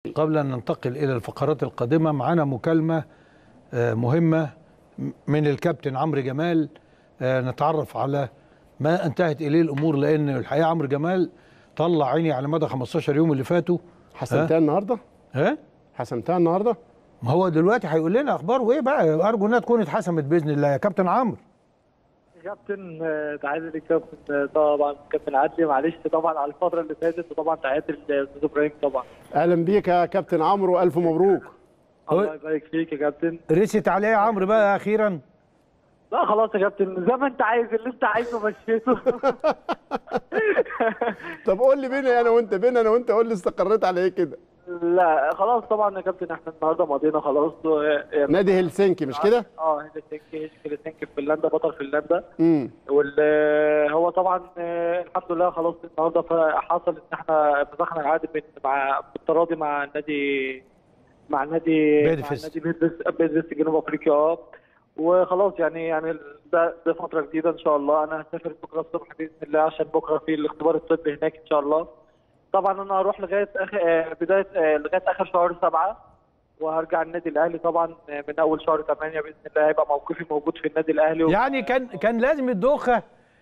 قبل أن ننتقل إلى الفقرات القادمة معنا مكالمة آه، مهمة من الكابتن عمرو جمال آه، نتعرف على ما انتهت إليه الأمور لأن الحقيقة عمرو جمال طلع عيني على مدى 15 يوم اللي فاتوا حسمتها النهارده ها حسمتها النهارده ما هو دلوقتي هيقول لنا أخباره إيه بقى أرجو إنها تكون اتحسمت بإذن الله يا كابتن عمرو كابتن آه، تعادل الكابتن آه، طبعا كابتن عدلي معلش طبعا على الفتره اللي فاتت وطبعا تعادل الاستاذ ابراهيم طبعا اهلا بيك يا كابتن عمرو والف مبروك الله يبارك فيك يا كابتن رست عليه يا عمرو بقى أخيرا لا خلاص يا كابتن زي ما انت عايز اللي انت عايزه مشيته طب قول لي بينا انا وانت بينا انا وانت قول لي استقريت على ايه كده لا خلاص طبعا يا كابتن احنا النهارده مضينا خلاص و- نادي هلسنكي مش كده اه هيلسنكي هيلسنكي في فنلندا بطل فنلندا امم وال هو طبعا آه، الحمد لله خلاص النهارده ف- حصل ان احنا فتحنا العقد من- مع بالتراضي مع النادي مع النادي مع بيدفست. النادي بيدفست بيدفست جنوب افريقيا اه وخلاص يعني يعني ده ده فتره جديده ان شاء الله انا هسافر بكره الصبح باذن الله عشان بكره في الاختبار الطبي هناك ان شاء الله طبعا انا هروح لغايه اخر آه، بدايه آه، لغايه اخر شهر سبعه وهرجع النادي الاهلي طبعا آه، من اول شهر 8 باذن الله هيبقى موقفي موجود في النادي الاهلي يعني كان كان لازم الدوخه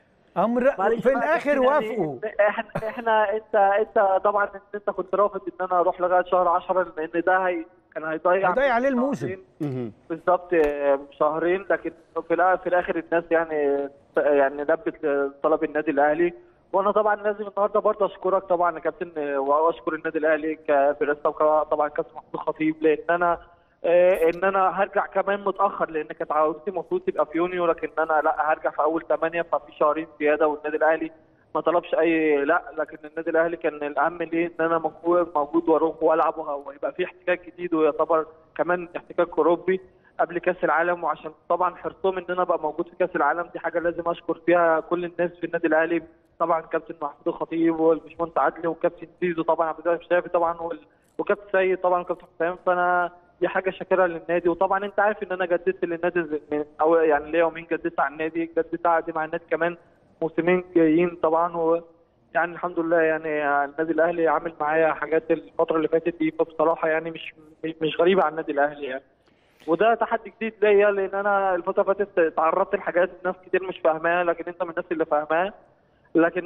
أمر معلش في بقى الآخر يعني وافقوا احنا احنا انت انت طبعا انت كنت رافض ان انا اروح لغايه شهر 10 لان ده هي كان هيضيع هيضيع عليه الموسم. شهرين. مهم. بالظبط آه، شهرين لكن في الآ- في الاخر الناس يعني يعني لبت طلب النادي الاهلي وانا طبعا لازم النهارده برضه اشكرك طبعا يا كابتن آه، واشكر النادي الاهلي كبرئاسه وطبعا كابتن محمود الخطيب لان انا آه، ان انا هرجع كمان متاخر لان كانت عودتي المفروض تبقى في يونيو لكن انا لا هرجع في اول 8 ففي شهرين زياده والنادي الاهلي ما طلبش اي لا لكن النادي الاهلي كان الاهم ليه ان انا موجود موجود واروح والعب وه- ويبقى في احتكاك جديد ويعتبر كمان احتكاك اوروبي قبل كاس العالم وعشان طبعا حرصهم ان انا ابقى موجود في كاس العالم دي حاجه لازم اشكر فيها كل الناس في النادي الاهلي طبعا كابتن محمود الخطيب والباشمهندس عدلي وكابتن زيزو طبعا عبد الله الشافي طبعا وال- وكابتن سيد طبعا وكابتن حسام فانا دي حاجه شاكرها للنادي وطبعا انت عارف ان انا جددت للنادي ز- من او يعني ليا يومين جددت على النادي جددت عقدي مع النادي كمان موسمين جايين طبعا و يعني الحمد لله يعني النادي الاهلي عامل معايا حاجات الفتره اللي فاتت دي فبصراحه يعني مش مش غريبه على النادي الاهلي يعني وده تحدي جديد ليا لان انا الفتره اللي فاتت تعرضت لحاجات ناس كتير مش فاهماها لكن انت من الناس اللي فاهماها لكن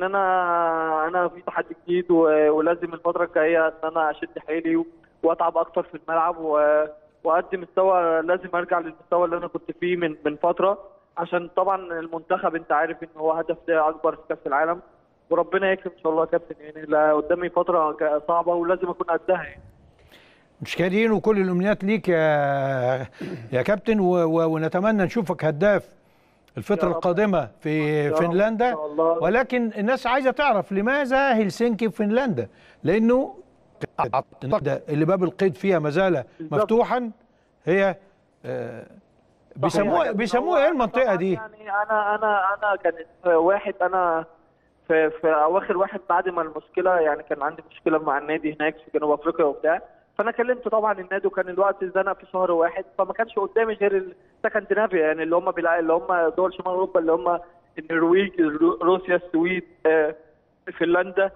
انا انا في تحدي جديد و- ولازم الفتره الجايه ان انا اشد حيلي و- واتعب اكتر في الملعب و- واقدم مستوى لازم ارجع للمستوى اللي انا كنت فيه من من فتره عشان طبعا المنتخب انت عارف ان هو هدف ده اكبر في كاس العالم وربنا يكرم ان شاء الله يا كابتن يعني لا قدامي فتره ك- صعبه ولازم اكون قدها يعني مش كارين وكل الامنيات ليك يا يا كابتن و... و... ونتمنى نشوفك هداف الفتره يا رب. القادمه في يا رب فنلندا إن شاء الله. ولكن الناس عايزه تعرف لماذا هلسنكي في فنلندا لانه ده اللي باب القيد فيها ما زال بالظبط. مفتوحا هي آه، بيسموها صحيح. بيسموها ايه المنطقه طبعاً دي يعني انا انا انا كانت واحد انا في في اواخر واحد بعد ما المشكله يعني كان عندي مشكله مع النادي هناك في جنوب افريقيا وبتاع فانا كلمت طبعا النادي وكان الوقت زنق في شهر واحد فما كانش قدامي غير السكندنافيا يعني اللي هم بيلع- اللي هم دول شمال اوروبا اللي هم النرويج رو- روسيا السويد آه، فنلندا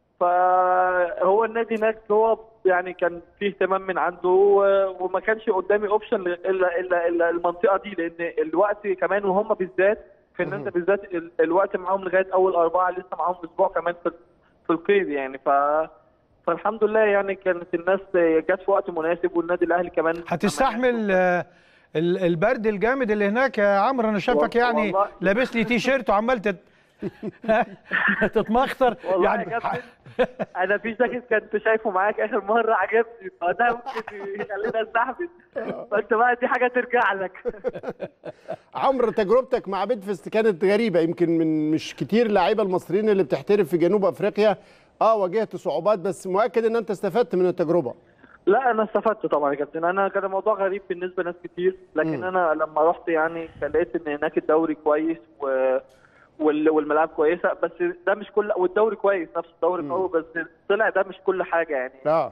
فهو النادي هناك هو يعني كان فيه اهتمام من عنده و- وما كانش قدامي اوبشن الا الا الا المنطقه دي لان الوقت كمان وهم بالذات فنلندا بالذات ال- الوقت معاهم لغايه اول اربعه لسه معاهم اسبوع كمان في في القيد يعني ف فالحمد لله يعني كانت الناس جت في وقت مناسب والنادي الاهلي كمان هتستحمل آه، ال- البرد الجامد اللي هناك يا عمرو انا شايفك وال- يعني والله. لابس لي تي شيرت وعمال تت... تتمخطر والله يعني يا كابتن انا في جاكيت كنت شايفه معاك اخر مره عجبني فده ممكن يخلينا نستحمل فانت بقى دي حاجه ترجع لك عمرو تجربتك مع بيدفست كانت غريبه يمكن من مش كتير لعيبه المصريين اللي بتحترف في جنوب افريقيا اه واجهت صعوبات بس مؤكد ان انت استفدت من التجربه لا انا استفدت طبعا يا كابتن انا كان الموضوع غريب بالنسبه لناس كتير لكن مم. انا لما رحت يعني لقيت ان هناك الدوري كويس و وال- والملاعب كويسه بس ده مش كل والدوري كويس نفس الدوري مم. قوي بس طلع ده مش كل حاجه يعني اه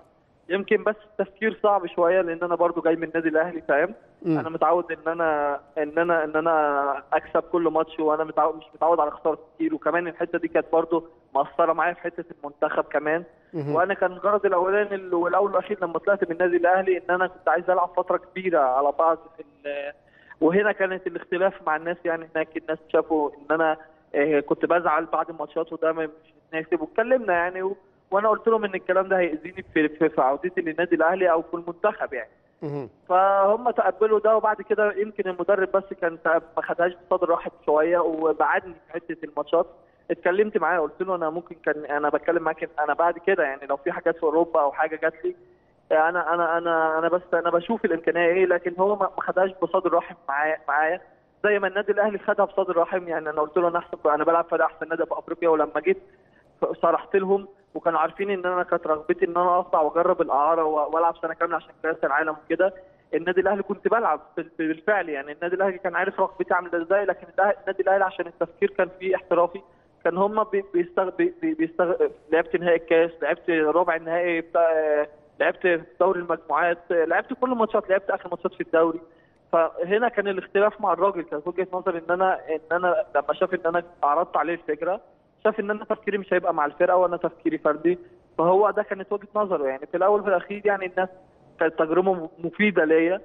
يمكن بس التفكير صعب شويه لان انا برضو جاي من النادي الاهلي فاهم مم. انا متعود ان انا ان انا ان انا اكسب كل ماتش وانا متعود مش متعود على خساره كتير وكمان الحته دي كانت برضو مأثره معايا في حته المنتخب كمان مهم. وانا كان الغرض الاولاني ال- والاول والاخير لما طلعت من النادي الاهلي ان انا كنت عايز العب فتره كبيره على بعض في ال- وهنا كانت الاختلاف مع الناس يعني هناك الناس شافوا ان انا آه، كنت بزعل بعد الماتشات وده ما- مش ناسب واتكلمنا يعني و... وانا قلت لهم ان الكلام ده هيأذيني في في, في عودتي للنادي الاهلي او في المنتخب يعني مهم. فهم تقبلوا ده وبعد كده يمكن المدرب بس كان تق- ما خدهاش بصدر رحب شويه وبعدني في حته الماتشات اتكلمت معاه قلت له انا ممكن كان انا بتكلم معاك انا بعد كده يعني لو في حاجات في اوروبا او حاجه جات لي انا انا انا انا بس انا بشوف الامكانيه ايه لكن هو ما ما خدهاش بصدر رحب معايا معايا زي ما النادي الاهلي خدها بصدر رحب يعني انا قلت له انا احسن انا بلعب في احسن نادي في افريقيا ولما جيت صرحت لهم وكانوا عارفين ان انا كانت رغبتي ان انا اطلع واجرب الاعاره و- والعب سنه كامله عشان كاس العالم وكده النادي الاهلي كنت بلعب بال- بالفعل يعني النادي الاهلي كان عارف رغبتي عامله ازاي لكن الأه- النادي الاهلي عشان التفكير كان فيه احترافي كان هم بيستغ... بي- بي- بيستغ... لعبت نهائي الكاس لعبت ربع النهائي بتاع لعبت في دوري المجموعات لعبت كل الماتشات لعبت اخر ماتشات في الدوري فهنا كان الاختلاف مع الراجل كانت وجهه نظري ان انا ان انا لما شاف ان انا عرضت عليه الفكره شاف ان انا تفكيري مش هيبقى مع الفرقه وانا تفكيري فردي فهو ده كانت وجهه نظره يعني في الاول وفي الاخير يعني الناس كانت تجربه مفيده ليا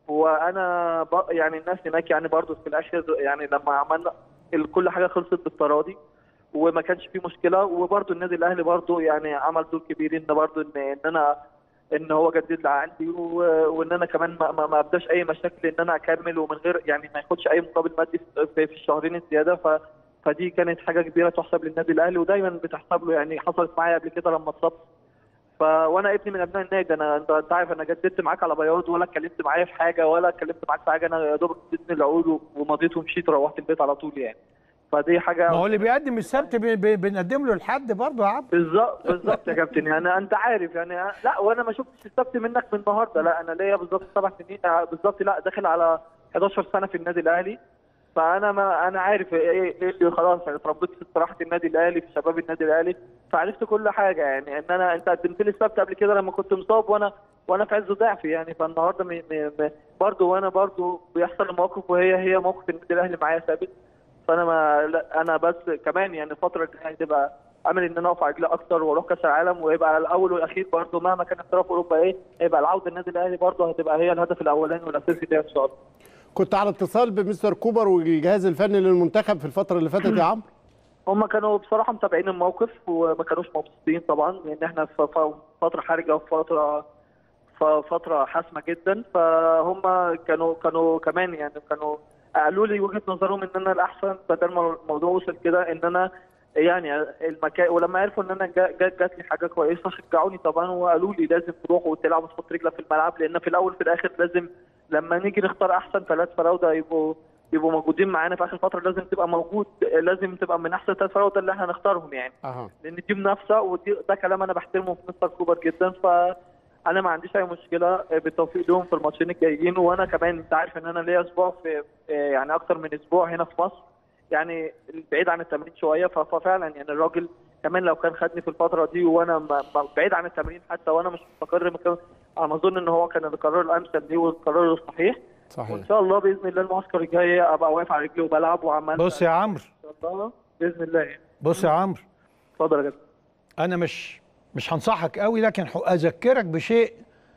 وانا ب... يعني الناس هناك يعني برضو في الاخر يعني لما عملنا ال- كل حاجه خلصت بالتراضي وما كانش في مشكله وبرضو النادي الاهلي برضو يعني عمل دور كبير ان برضو ان ان انا ان هو جدد لي عقدي و- وان انا كمان ما, ما, ما ابداش اي مشاكل ان انا اكمل ومن غير يعني ما ياخدش اي مقابل مادي في, في, في الشهرين الزياده ف فدي كانت حاجه كبيره تحسب للنادي الاهلي ودايما بتحسب له يعني حصلت معايا قبل كده لما اتصبت ف وانا ابني من ابناء النادي انا انت أنت عارف انا جددت معاك على بياض ولا اتكلمت معايا في حاجه ولا اتكلمت معاك في حاجه انا يا دوب اديتني العقود و- ومضيت ومشيت روحت البيت على طول يعني فدي حاجه ما هو اللي بيقدم السبت بي- بي- بنقدم له الحد برضه يا عبد بالظبط بالظبط يا كابتن يعني انت عارف يعني لا وانا ما شفتش السبت منك من النهارده لا انا ليا بالظبط سبع سنين آه، بالظبط لا داخل على 11 سنه في النادي الاهلي فانا ما انا عارف ايه ايه اللي خلاص يعني اتربيت في استراحه النادي الاهلي في شباب النادي الاهلي فعرفت كل حاجه يعني ان انا انت قدمت لي السبت قبل كده لما كنت مصاب وانا وانا في عز ضعفي يعني فالنهارده م- م- م- برضه وانا برضه بيحصل مواقف وهي هي موقف النادي الاهلي معايا ثابت فانا ما لا انا بس كمان يعني الفتره الجايه هتبقى امل ان انا اقف على رجلي اكتر واروح كاس العالم ويبقى الاول والاخير برضه مهما كان احتراف اوروبا ايه يبقى العوده النادي الاهلي برضه هتبقى هي الهدف الاولاني والاساسي ده ان شاء الله كنت على اتصال بمستر كوبر والجهاز الفني للمنتخب في الفتره اللي فاتت يا عمرو هم كانوا بصراحه متابعين الموقف وما كانوش مبسوطين طبعا لان احنا في ف- فتره حرجه وفتره ف- فتره حاسمه جدا فهم كانوا كانوا كمان يعني كانوا قالوا لي وجهه نظرهم ان انا الاحسن بدل ما الموضوع وصل كده ان انا يعني المكان ولما عرفوا ان انا جا- جا- جات لي حاجه كويسه شجعوني طبعا وقالوا لي لازم تروح وتلعب وتحط رجلك في الملعب لان في الاول في الاخر لازم لما نيجي نختار احسن ثلاث فراوده يبقوا يبقوا موجودين معانا في اخر فتره لازم تبقى موجود لازم تبقى من احسن ثلاث فراوده اللي احنا نختارهم يعني اها لان دي منافسه ودي ده كلام انا بحترمه في مستر كوبر جدا فانا ما عنديش اي مشكله بالتوفيق لهم في الماتشين الجايين وانا كمان انت عارف ان انا ليا اسبوع في يعني اكتر من اسبوع هنا في مصر يعني بعيد عن التمرين شويه ف- ففعلا يعني الراجل كمان لو كان خدني في الفتره دي وانا ما- ما- بعيد عن التمرين حتى وانا مش مستقر مكان على ما اظن ان هو كان القرار الامثل ليه والقرار الصحيح صحيح وان شاء الله باذن الله المعسكر الجاي ابقى واقف على رجلي وبلعب وعمال بص يا عمرو ان شاء الله باذن الله يعني بص يا عمرو اتفضل يا كابتن انا مش مش هنصحك قوي لكن ح- اذكرك بشيء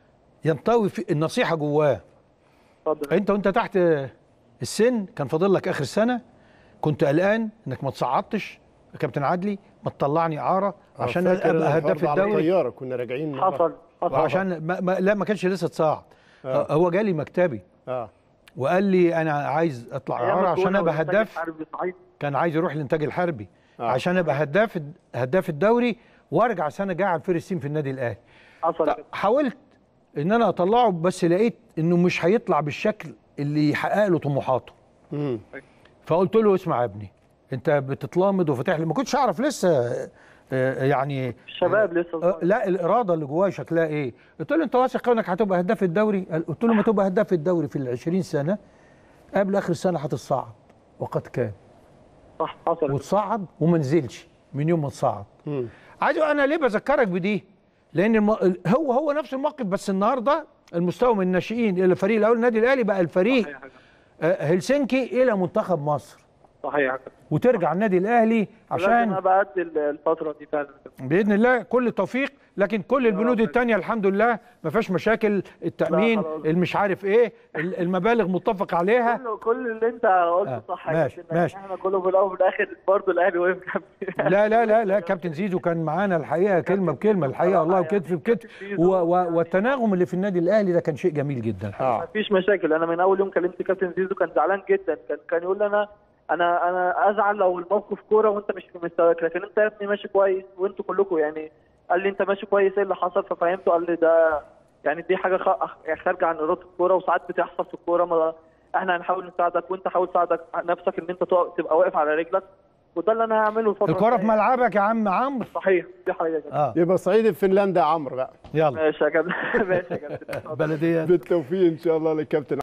ينطوي في النصيحه جواه اتفضل انت وانت تحت السن كان فاضل لك اخر سنه كنت قلقان انك ما تصعدتش يا كابتن عدلي ما تطلعني اعاره عشان آه، فاكر ابقى هداف الحوار ده على الدوري الطياره كنا راجعين من حصل حصل وعشان ما ما لا ما كانش لسه اتصعد آه. هو جالي مكتبي اه وقال لي انا عايز اطلع أيام اعاره عشان الكورونا ابقى والإنتاج هداف الحربي صحيح. كان عايز يروح الانتاج الحربي آه. عشان ابقى هداف هداف الدوري وارجع سنه جاي على الفيرست في النادي الاهلي حصل طب كده. حاولت ان انا اطلعه بس لقيت انه مش هيطلع بالشكل اللي يحقق له طموحاته مم. فقلت له اسمع يا ابني انت بتتلامض وفاتح لي ما كنتش اعرف لسه آه، يعني الشباب لسه آه، صغير. لا الاراده اللي جوايا شكلها ايه قلت له انت واثق انك هتبقى هداف الدوري قال- قلت له ما تبقى هداف الدوري في ال 20 سنه قبل اخر السنه هتتصعد وقد كان صح حصل وتصعد وما نزلش من يوم ما تصعد مم. عايز انا ليه بذكرك بدي لان الم... هو هو نفس الموقف بس النهارده المستوى من الناشئين الى الفريق الاول النادي الاهلي بقى الفريق صحيح يا كابتن. آه، هلسنكي الى منتخب مصر صحيح يا كابتن. وترجع النادي الاهلي لازم عشان ابقى قد الفتره دي فعلا يا كابتن. باذن الله كل التوفيق لكن كل البنود رب. التانية الحمد لله ما فيهاش مشاكل التامين لا، خلاص. المش عارف ايه ال- المبالغ متفق عليها كله كل اللي انت قلته آه، صح يا ماشي، كابتن. يعني ماشي. احنا كله في الاول وفي الاخر برضه الاهلي وقف جنبي لا لا لا لا كابتن زيزو كان معانا الحقيقه كلمه بكلمه الحقيقه والله وكتف بكتف و- و- والتناغم اللي في النادي الاهلي ده كان شيء جميل جدا اه مفيش مشاكل انا من اول يوم كلمت كابتن زيزو كان زعلان جدا كان كان يقول لي انا انا انا ازعل لو الموقف كوره وانت مش في مستواك لكن انت يا ابني ماشي كويس وانتوا كلكم يعني قال لي انت ماشي كويس ايه اللي حصل ففهمته قال لي ده يعني دي حاجه خ- يعني خارجه عن اراده الكوره وساعات بتحصل في الكوره ما احنا هنحاول نساعدك وانت حاول تساعدك نفسك ان انت تقف- تبقى واقف على رجلك وده اللي انا هعمله الفتره الكره في الجاية. ملعبك يا عم عمرو صحيح دي حاجه كده اه يبقى صعيدي في فنلندا يا عمرو بقى يلا ماشي يا كابتن ماشي يا كابتن بلديه بالتوفيق ان شاء الله للكابتن